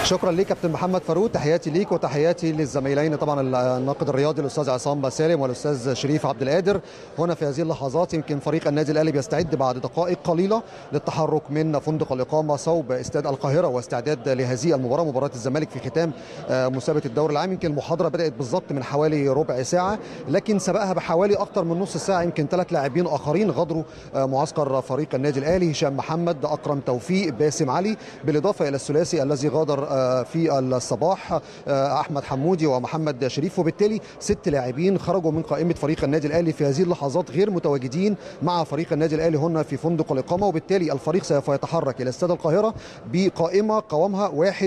شكرا ليك كابتن محمد فاروق تحياتي ليك وتحياتي للزميلين طبعا الناقد الرياضي الاستاذ عصام سالم والاستاذ شريف عبد القادر هنا في هذه اللحظات يمكن فريق النادي الاهلي بيستعد بعد دقائق قليله للتحرك من فندق الاقامه صوب استاد القاهره واستعداد لهذه المباراه مباراه الزمالك في ختام مسابقه الدوري العام يمكن المحاضره بدات بالضبط من حوالي ربع ساعه لكن سبقها بحوالي اكثر من نص ساعه يمكن ثلاث لاعبين اخرين غادروا معسكر فريق النادي الاهلي هشام محمد اكرم توفيق باسم علي بالاضافه الى الثلاثي الذي غادر في الصباح احمد حمودي ومحمد شريف وبالتالي ست لاعبين خرجوا من قائمه فريق النادي الاهلي في هذه اللحظات غير متواجدين مع فريق النادي الاهلي هنا في فندق الاقامه وبالتالي الفريق سوف يتحرك الى استاد القاهره بقائمه قوامها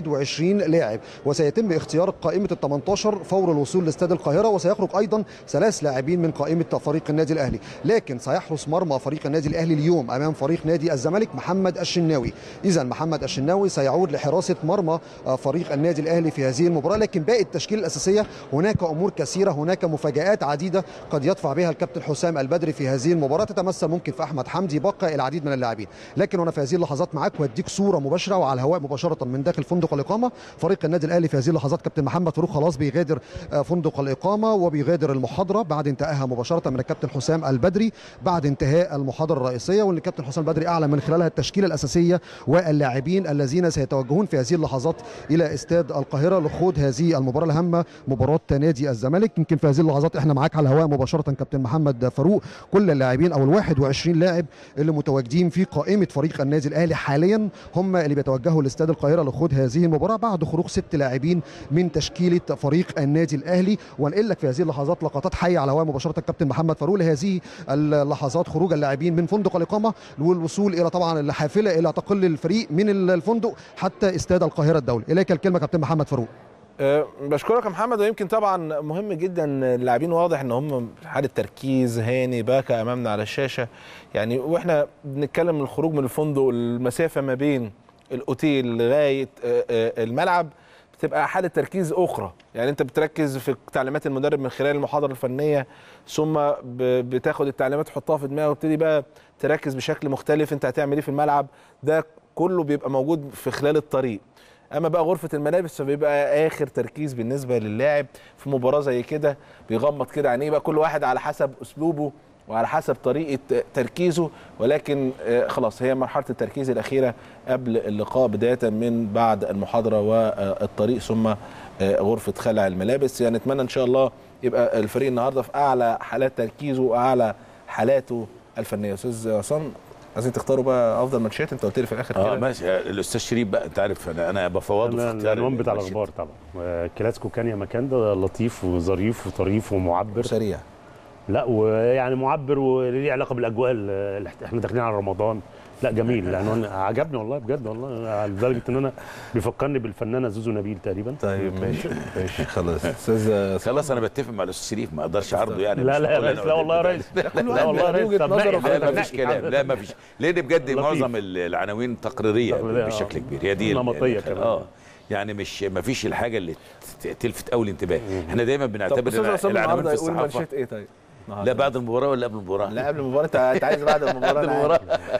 21 لاعب وسيتم اختيار قائمه ال 18 فور الوصول لاستاد القاهره وسيخرج ايضا ثلاث لاعبين من قائمه فريق النادي الاهلي لكن سيحرس مرمى فريق النادي الاهلي اليوم امام فريق نادي الزمالك محمد الشناوي اذا محمد الشناوي سيعود لحراسه مرمى فريق النادي الاهلي في هذه المباراه لكن باقي التشكيله الاساسيه هناك امور كثيره هناك مفاجات عديده قد يدفع بها الكابتن حسام البدري في هذه المباراه تتمثل ممكن في احمد حمدي بقى العديد من اللاعبين لكن هنا في هذه اللحظات معاك واديك صوره مباشره وعلى الهواء مباشره من داخل فندق الاقامه فريق النادي الاهلي في هذه اللحظات كابتن محمد فاروق خلاص بيغادر فندق الاقامه وبيغادر المحاضره بعد انتهائها مباشره من الكابتن حسام البدري بعد انتهاء المحاضره الرئيسيه واللي الكابتن حسام البدري اعلن من خلالها التشكيله الاساسيه واللاعبين الذين سيتوجهون في هذه اللحظات الى استاد القاهره لخوض هذه المباراه الهامه مباراه نادي الزمالك يمكن في هذه اللحظات احنا معاك على الهواء مباشره كابتن محمد فاروق كل اللاعبين او ال 21 لاعب اللي متواجدين في قائمه فريق النادي الاهلي حاليا هم اللي بيتوجهوا لاستاد القاهره لخوض هذه المباراه بعد خروج ست لاعبين من تشكيله فريق النادي الاهلي وانقل لك في هذه اللحظات لقطات حيه على الهواء مباشره كابتن محمد فاروق لهذه اللحظات خروج اللاعبين من فندق الاقامه والوصول الى طبعا الحافله الى تقل الفريق من الفندق حتى استاد القاهره الدولي اليك الكلمه كابتن محمد فاروق أه بشكرك يا محمد ويمكن طبعا مهم جدا اللاعبين واضح ان هم في حاله تركيز هاني باكا امامنا على الشاشه يعني واحنا بنتكلم من الخروج من الفندق المسافه ما بين الاوتيل لغايه الملعب بتبقى حاله تركيز اخرى يعني انت بتركز في تعليمات المدرب من خلال المحاضره الفنيه ثم بتاخد التعليمات تحطها في دماغك وتبتدي بقى تركز بشكل مختلف انت هتعمل ايه في الملعب ده كله بيبقى موجود في خلال الطريق اما بقى غرفه الملابس فبيبقى اخر تركيز بالنسبه للاعب في مباراه زي كده بيغمض كده عينيه بقى كل واحد على حسب اسلوبه وعلى حسب طريقه تركيزه ولكن خلاص هي مرحله التركيز الاخيره قبل اللقاء بدايه من بعد المحاضره والطريق ثم غرفه خلع الملابس يعني نتمنى ان شاء الله يبقى الفريق النهارده في اعلى حالات تركيزه واعلى حالاته الفنيه استاذ عصام عايزين تختاروا بقى افضل ماتشات انت قلت لي في الاخر اه ماشي الاستاذ شريف بقى انت عارف انا انا بفوضه في اختيار العنوان بتاع الاخبار طبعا كلاسيكو كان يا مكان ده لطيف وظريف وطريف ومعبر وسريع لا ويعني معبر وليه علاقه بالاجواء اللي احنا داخلين على رمضان لا جميل العنوان عجبني والله بجد والله لدرجه ان انا بيفكرني بالفنانه زوزو نبيل تقريبا طيب ماشي ماشي خلاص استاذ خلاص انا بتفق مع الاستاذ شريف ما اقدرش اعرضه يعني لا لا يا ريس لا والله يا ريس لا والله يا ريس لا ما فيش كلام لا ما فيش لان بجد معظم العناوين تقريريه بشكل كبير هي دي نمطيه كمان اه يعني مش ما فيش الحاجه اللي تلفت قوي الانتباه احنا دايما بنعتبر العناوين في الصحافه مانشيت ايه طيب لا بعد المباراه ولا قبل المباراه؟ لا قبل المباراه انت عايز بعد المباراه بعد المباراه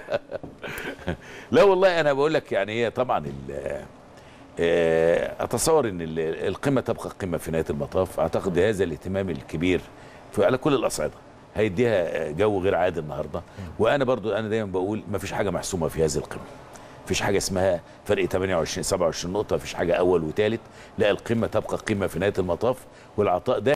لا والله انا بقول لك يعني هي طبعا اتصور ان القمه تبقى قمه في نهايه المطاف اعتقد هذا الاهتمام الكبير على كل الاصعده هيديها جو غير عادي النهارده وانا برضو انا دايما بقول ما فيش حاجه محسومه في هذه القمه مفيش حاجه اسمها فرق 28 27 نقطه مفيش حاجه اول وثالث لا القمه تبقى قمه في نهايه المطاف والعطاء ده